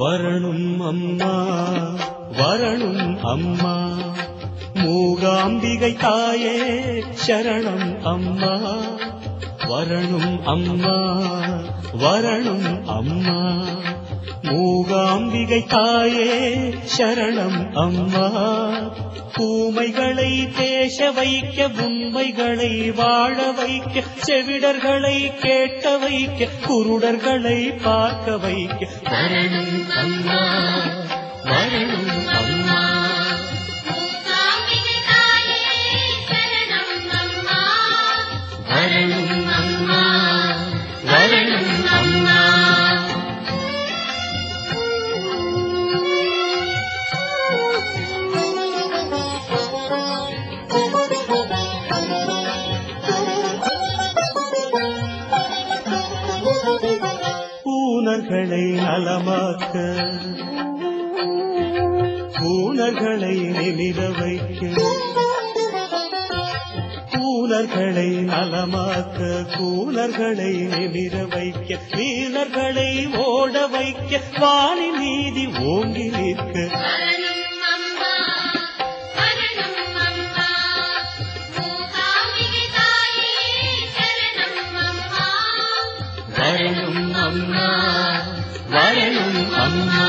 வரணும் அம்மா வரணும் அம்மா மூகாம்பிகை தாயே சரணம் அம்மா வரணும் அம்மா வரணும் அம்மா மூகாம்பிகை தாயே சரணம் அம்மா பூமைகளை பேச வைக்க உண்மைகளை வாழ வைக்க செவிடர்களை கேட்க வைக்க குருடர்களை பார்க்க வைக்க வரணும் அம்மா வரணும் அம்மா மூகாம்பிகை தாயே சரணம் அம்மா வரணும் அம்மா வரணும் அம்மா பூனர்களை நலமாக்க பூனர்களை நிமிர வைக்க கூலர்களை நலமாக்க கூலர்களை நிமிர வைக்க வீரர்களை ஓட வைக்க வாணி நீதி ஓங்கி நிற்க வரணும் அம்மா வரணும் அம்மா மூகாம்பிகை தாயே சரணம் அம்மா வரணும் அம்மா வரணும் அம்மா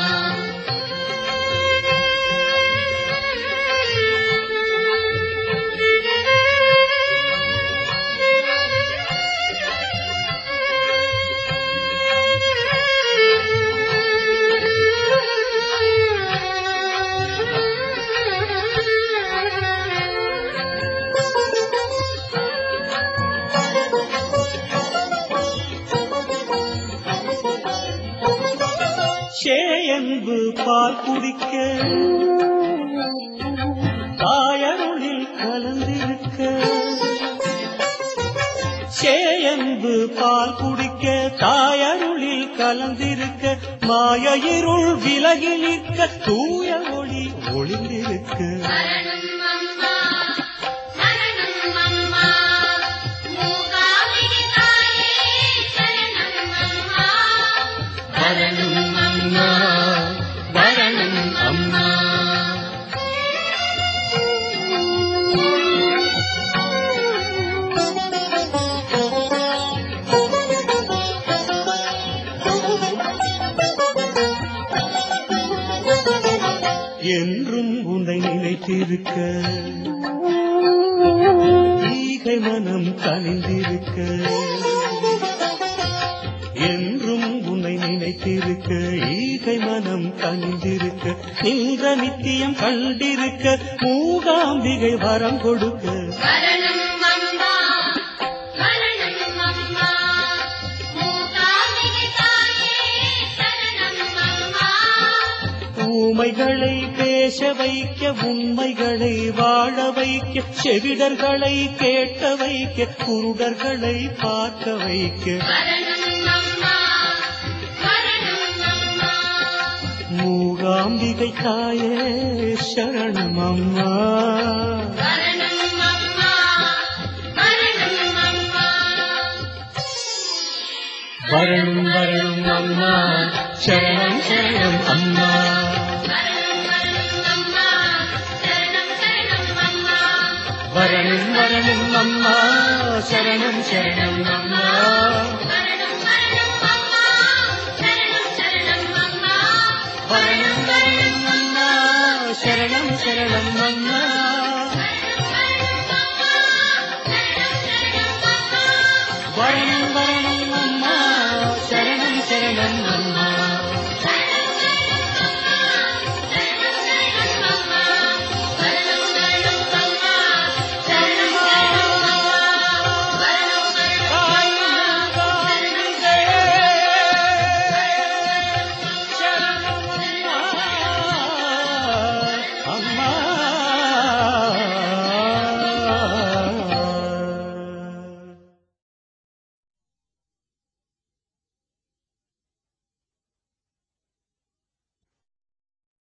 சேயன்பு பால் குடிக்க தாயருளில் கலந்திருக்க சேயன்பு பால் குடிக்க தாயருளில் கலந்திருக்க மாய இருள் விலகி நிற்க தூய ஒளி ஒளிந்திருக்க வரணும் அம்மா சரணம் அம்மா மூகாம்பிகை தாயே சரணம் அம்மா வரணும் அம்மா வரணும் அம்மா என்றும் உன்னை நினைத்திருக்க ஈகை மனம் கனிந்திருக்க என்றும் உன்னை நினைத்திருக்க ஈகை மனம் கனிந்திருக்க நின்ற நித்தியம் கண்டிருக்க மூகாம்பிகை வரம் கொடுக்க வரணும் அம்மா வரணும் அம்மா மூகாம்பிகை தாயே சரணம் அம்மா ஊமைகளை பேச வைக்க உண்மைகளை வாழ வைக்க செவிடர்களை கேட்க வைக்க குருடர்களை பார்க்க வைக்க வரணும் அம்மா வரணும் அம்மா மூகாம்பிகை தாயே சரணம் அம்மா வரணும் அம்மா வரணும் அம்மா வரணும் வரணும் அம்மா சரணம் சரணம் அம்மா வரணும் வரணும் அம்மா சரணம் சரணம் அம்மா வரணும் வரணும் அம்மா வரணும் வரணும் அம்மா சரணம் சரணம் அம்மா வரணும் வரணும் அம்மா சரணம் சரணம் அம்மா